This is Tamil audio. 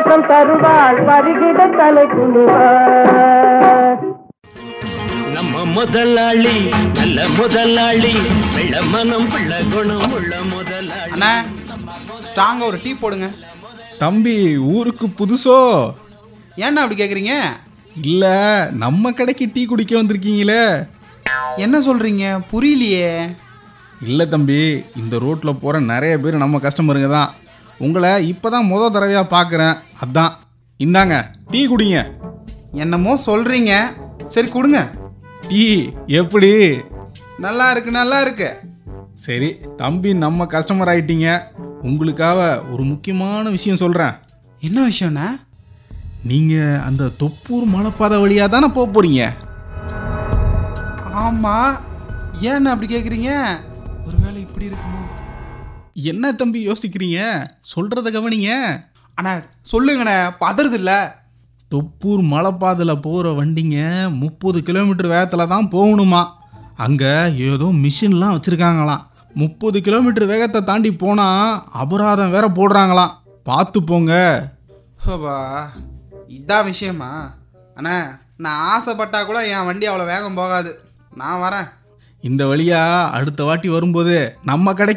சந்தோஷம் தருவாள் வருகிட தலை குனிவாள் நம்ம முதலாளி நல்ல முதலாளி வெள்ள மனம் பிள்ள குணம் உள்ள முதலாளி அண்ணா ஸ்ட்ராங்காக ஒரு டீ போடுங்க தம்பி ஊருக்கு புதுசோ ஏண்ணா அப்படி கேட்குறீங்க இல்ல நம்ம கடைக்கு டீ குடிக்க வந்திருக்கீங்களே என்ன சொல்கிறீங்க புரியலையே இல்ல தம்பி இந்த ரோட்ல போற நிறைய பேர் நம்ம கஸ்டமருங்க தான் உங்களை இப்பதான் முத தடவையா பார்க்குறேன் அதான் இந்தாங்க டீ குடிங்க என்னமோ சொல்கிறீங்க சரி கொடுங்க டீ எப்படி நல்லா இருக்கு நல்லா இருக்கு சரி தம்பி நம்ம கஸ்டமர் ஆயிட்டீங்க உங்களுக்காக ஒரு முக்கியமான விஷயம் சொல்றேன் என்ன விஷயம்ண்ணா நீங்க அந்த தொப்பூர் மலைப்பாதை வழியா தானே போக போறீங்க ஆமாம் ஏண்ணா அப்படி கேட்குறீங்க ஒருவேளை இப்படி இருக்குமோ என்ன தம்பி யோசிக்கிறீங்க சொல்றத கவனிங்க அண்ணா சொல்லுங்கண்ணே பதறது இல்லை தொப்பூர் மலைப்பாதையில் போகிற வண்டிங்க முப்பது கிலோமீட்டர் வேகத்தில் தான் போகணுமா அங்கே ஏதோ மிஷின்லாம் வச்சுருக்காங்களாம் முப்பது கிலோமீட்டர் வேகத்தை தாண்டி போனால் அபராதம் வேற போடுறாங்களாம் பார்த்து போங்க ஹோபா இதான் விஷயமா அண்ணா நான் ஆசைப்பட்டா கூட என் வண்டி அவ்வளோ வேகம் போகாது நான் வரேன் இந்த வழியா அடுத்த வாட்டி வரும்போது நம்ம கடைக்கு